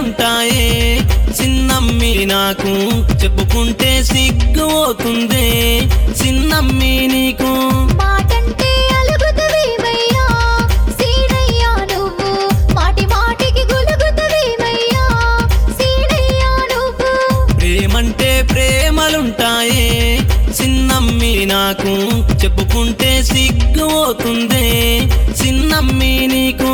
ప్రేమలుంటాయే చిన్నమ్మి నాకు చెప్పుకుంటే సిగ్గు అవుతుందే చిన్నమ్మి నీకు మాటంటే అలుగుతవేమయ్యా సీనయ్యా నువ్వు మాటి మాటికి గులుగుతవేమయ్యా సీనయ్యా నువ్వు ప్రేమంటే ప్రేమలుంటాయే చిన్నమ్మి నాకు చెప్పుకుంటే సిగ్గు అవుతుందే చిన్నమ్మి నీకు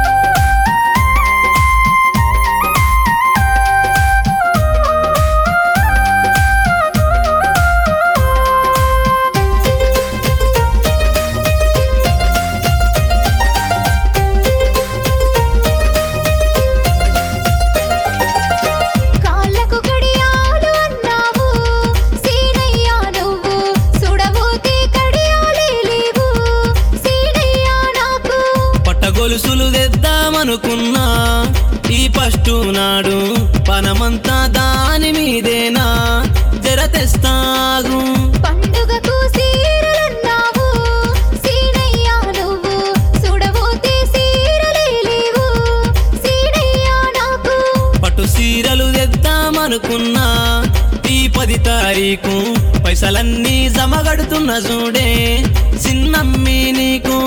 కాళ్ళకు కడియాలు అన్నావు సీనయ్యా నువ్వు సుడబోతే కడియాలే లేవు సీనయ్యా నాకు పట్టగొలుసులు తెద్దామనుకున్నా ఈ ఫస్ట్ నాడు పనమంతా దాని మీదేనా జర తెస్తాగు పండుగకు సీరలన్నావు సీనయ్యా నువ్వు సుడబోతే సీరలే లేవు సీనయ్యా నాకు పట్టు సీరలు తెద్దామనుకున్నా ఈ పది తారీఖు పైసలన్నీ జమగడుతున్న చూడే చిన్నమ్మి నీకు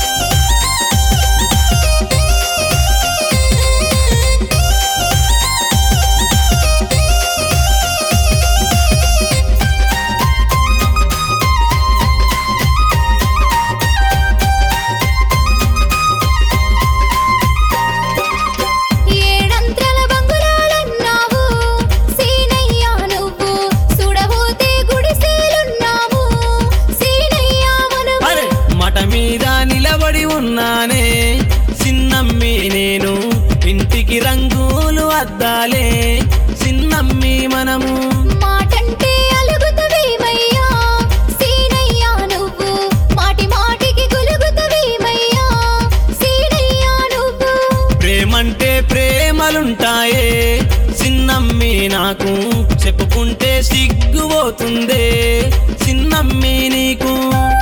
ఏడంత్రల బంగుళాలన్నావు సీనయ్యా నువ్వు సుడబోతే గుడిసెలున్నావు సీనయ్యా మనము అరే మట మీద నిలబడి ఉన్నానే చిన్నమ్మి నేను ఇంటికి రంగులు అద్దాలే చిన్నమ్మి మనము మాటంటే అలుగుతవేమయ్యా సీనయ్యా నువ్వు మాటి మాటికి గులుగుతవేమయ్యా సీనయ్యా నువ్వు ప్రేమంటే ప్రేమలుంటాయే చిన్నమ్మి నాకు చెప్పుకుంటే సిగ్గుపోతుందే చిన్నమ్మి నీకు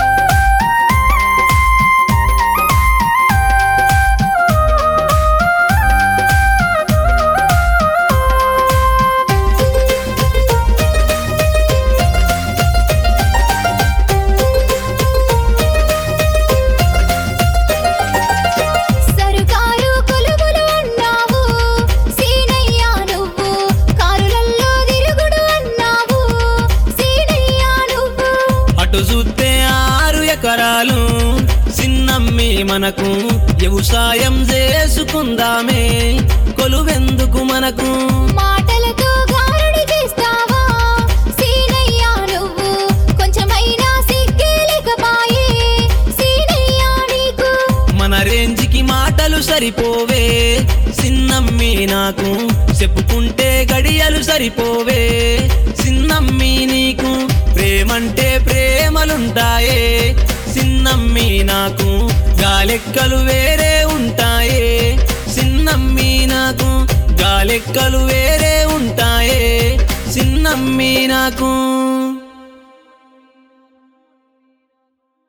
సరుకారు కొలువులు అన్నావు సీనయ్యా నువ్వు కారులల్లో తిరుగుడు అన్నావు సీనయ్యా నువ్వు అటు చూస్తే ఆరు ఎకరాలు చిన్నమ్మి మనకు వ్యవసాయం చేసుకుందామే కొలువెందుకు మనకు మాటలతో గారడి చేస్తావా సీనయ్యా నువ్వు కొంచెమైనా సిగ్గే లేకపాయే సీనయ్యా నీకు మన రేంజ్కి మాటలు సరిపోవే చిన్నమ్మి నాకు చెప్పుకుంటే గడియలు సరిపోవే చిన్నమ్మి నీకు ప్రేమంటే ప్రేమలుంటాయే చిన్నమ్మి నాకు గాలెక్కలు వేరే ఉంటాయే చిన్నమ్మి నాకు గాలెక్కలు వేరే ఉంటాయే చిన్నమ్మి నాకు